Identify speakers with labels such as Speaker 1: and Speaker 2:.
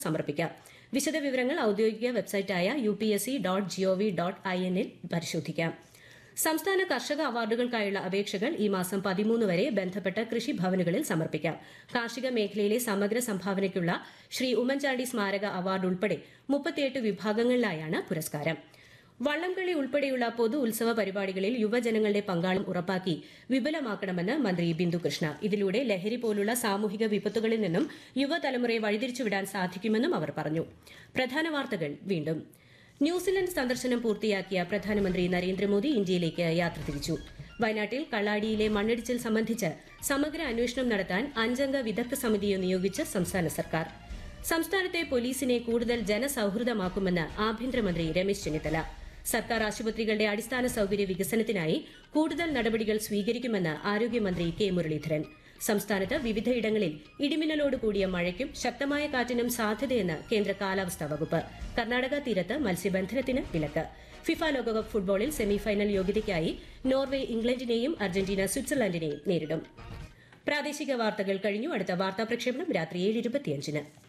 Speaker 1: സമർപ്പിക്കാം വിശദവിവരങ്ങൾ ഔദ്യോഗിക വെബ്സൈറ്റായ U P S C dot gov dot I എന്നിൽ പരിശോധിക്കാം സംസ്ഥാന കർഷക അവാർഡുകൾക്കായുള്ള അപേക്ഷകൾ ഈ മാസം പതിമൂന്ന് വരെ ബന്ധപ്പെട്ട കൃഷിഭവനുകളിൽ സമർപ്പിക്കാം കാർഷിക മേഖലയിലെ സമഗ്ര സംഭാവനയ്ക്കുള്ള ശ്രീ ഉമ്മൻചാണ്ടി സ്മാരക അവാർഡ് ഉൾപ്പെടെ മുപ്പത്തിയെട്ട് വിഭാഗങ്ങളിലായാണ് പുരസ്കാരം വള്ളംകളി ഉൾപ്പെടെയുള്ള പൊതു ഉത്സവ പരിപാടികളിൽ യുവജനങ്ങളുടെ പങ്കാളം ഉറപ്പാക്കി വിപുലമാക്കണമെന്ന് മന്ത്രി ബിന്ദു കൃഷ്ണ ഇതിലൂടെ ലഹരി പോലുള്ള സാമൂഹിക വിപത്തുകളിൽ നിന്നും യുവതലമുറയെ വഴിതിരിച്ചുവിടാൻ സാധിക്കുമെന്നും അവർ പറഞ്ഞു പ്രധാന വാർത്തകൾ വീണ്ടും ന്യൂസിലൻഡ് സന്ദർശനം പൂർത്തിയാക്കിയ പ്രധാനമന്ത്രി നരേന്ദ്രമോദി ഇന്ത്യയിലേക്ക് യാത്ര തിരിച്ചു വയനാട്ടിൽ കള്ളാടിയിലെ മണ്ണിടിച്ചിൽ സംബന്ധിച്ച് സമഗ്ര അന്വേഷണം നടത്താൻ അഞ്ചംഗ വിദഗ്ധ സമിതിയെ നിയോഗിച്ച് സംസ്ഥാന സർക്കാർ സംസ്ഥാനത്തെ പോലീസിനെ കൂടുതൽ ജനസൌഹൃദമാക്കുമെന്ന് ആഭ്യന്തരമന്ത്രി രമേശ് ചെന്നിത്തല സർക്കാർ ആശുപത്രികളുടെ അടിസ്ഥാന സൌകര്യ വികസനത്തിനായി കൂടുതൽ നടപടികൾ സ്വീകരിക്കുമെന്ന് ആരോഗ്യമന്ത്രി കെ മുരളീധരൻ സംസ്ഥാനത്ത് വിവിധയിടങ്ങളിൽ ഇടിമിന്നലോട് കൂടിയ മഴയ്ക്കും ശക്തമായ കാറ്റിനും സാധ്യതയെന്ന് കേന്ദ്ര കാലാവസ്ഥാ വകുപ്പ് കർണാടക തീരത്ത് മത്സ്യബന്ധനത്തിന് വിലക്ക് ഫിഫ ലോകകപ്പ് ഫുട്ബോളിൽ സെമിഫൈനൽ യോഗ്യതയ്ക്കായി നോർവെ ഇംഗ്ലണ്ടിനെയും അർജന്റീന സ്വിറ്റ്സർലൻഡിനെയും നേരിടും പ്രാദേശിക വാർത്തകൾ കഴിഞ്ഞു അടുത്ത വാർത്താ പ്രക്ഷേപണം രാത്രി ഏഴ് ഇരുപത്തിയഞ്ചിന്